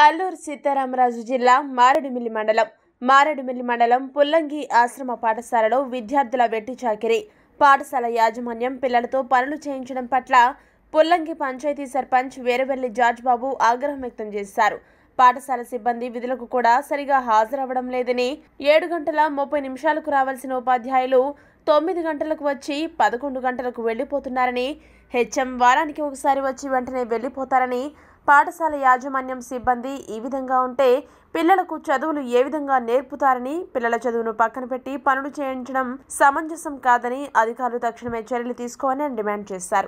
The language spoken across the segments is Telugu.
అల్లూరు సీతారామరాజు జిల్లా మారేడుమిల్లి మండలం మారేడుమిల్లి మండలం పుల్లంగి ఆశ్రమ పాఠశాలలో విద్యార్థుల వెట్టి చాకిరి పాఠశాల యాజమాన్యం పిల్లలతో పనులు చేయించడం పట్ల పుల్లంగి పంచాయతీ సర్పంచ్ వీరవెల్లి జార్జ్ బాబు ఆగ్రహం వ్యక్తం చేశారు పాఠశాల సిబ్బంది విధులకు కూడా సరిగా హాజరవ్వడం లేదని ఏడు గంటల ముప్పై నిమిషాలకు రావాల్సిన ఉపాధ్యాయులు తొమ్మిది గంటలకు వచ్చి పదకొండు గంటలకు వెళ్లిపోతున్నారని హెచ్ఎం వారానికి ఒకసారి వచ్చి వెంటనే వెళ్లిపోతారని పాఠశాల యాజమాన్యం సిబ్బంది ఈ విధంగా ఉంటే పిల్లలకు చదువులు ఏ విధంగా నేర్పుతారని పిల్లల చదువును పక్కన పెట్టి పనులు చేయించడం సమంజసం కాదని అధికారులు తక్షణమే చర్యలు తీసుకోవాలని డిమాండ్ చేశారు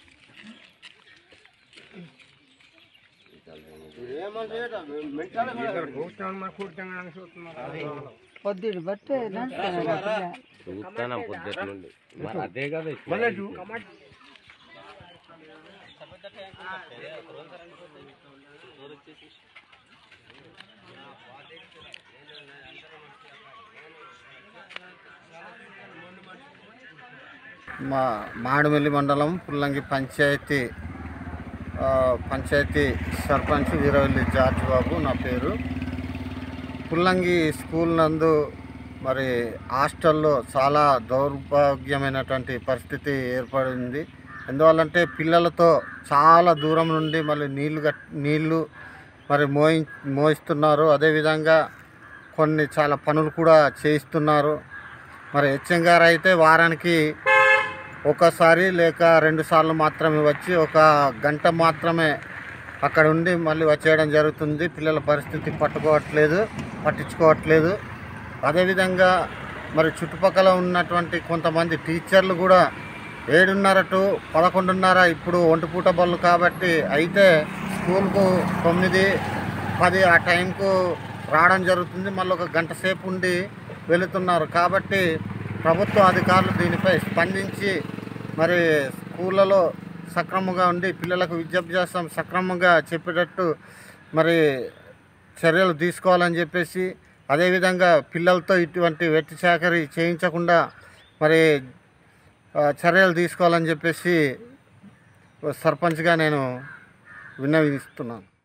పొద్దుడు బట్టే నడుస్తాను చూస్తాను పొద్దుట నుండి మరి అదే కదా ఇప్పుడు. మా మామిడిమిల్లి మండలం పుల్లంగి పంచాయతీ ఆ, పంచాయతీ సర్పంచ్ వీరవల్లి జార్జ్ బాబు నా పేరు పుల్లంగి స్కూల్ నందు మరి హాస్టల్లో చాలా దౌర్భాగ్యమైనటువంటి పరిస్థితి ఏర్పడింది ఎందువల్లంటే పిల్లలతో చాలా దూరం నుండి మళ్ళీ నీళ్లు గట్ నీళ్లు మరి మోయి మోయిస్తున్నారు అదేవిధంగా కొన్ని చాలా పనులు కూడా చేయిస్తున్నారు మరి హెచ్ఎం గారు అయితే వారానికి ఒకసారి లేక రెండు సార్లు మాత్రమే వచ్చి ఒక గంట మాత్రమే అక్కడ ఉండి మళ్ళీ వచ్చేయడం జరుగుతుంది పిల్లల పరిస్థితి పట్టుకోవట్లేదు పట్టించుకోవట్లేదు అదేవిధంగా మరి చుట్టుపక్కల ఉన్నటువంటి కొంతమంది టీచర్లు కూడా ఏడున్నర టు పదకొండున్నర ఇప్పుడు ఒంటిపూట బళ్ళు కాబట్టి అయితే స్కూల్కు తొమ్మిది పది ఆ టైంకు రావడం జరుగుతుంది మళ్ళీ ఒక గంట సేపు ఉండి వెళుతున్నారు కాబట్టి ప్రభుత్వ అధికారులు దీనిపై స్పందించి మరి స్కూళ్ళలో సక్రమంగా ఉండి పిల్లలకు విద్యాభ్యాసం సక్రమంగా చెప్పేటట్టు మరి చర్యలు తీసుకోవాలని చెప్పేసి అదేవిధంగా పిల్లలతో ఇటువంటి వెట్టి చాకరీ చేయించకుండా మరి ఆ, చర్యలు తీసుకోవాలని చెప్పేసి సర్పంచ్గా నేను విన్నవిస్తున్నాను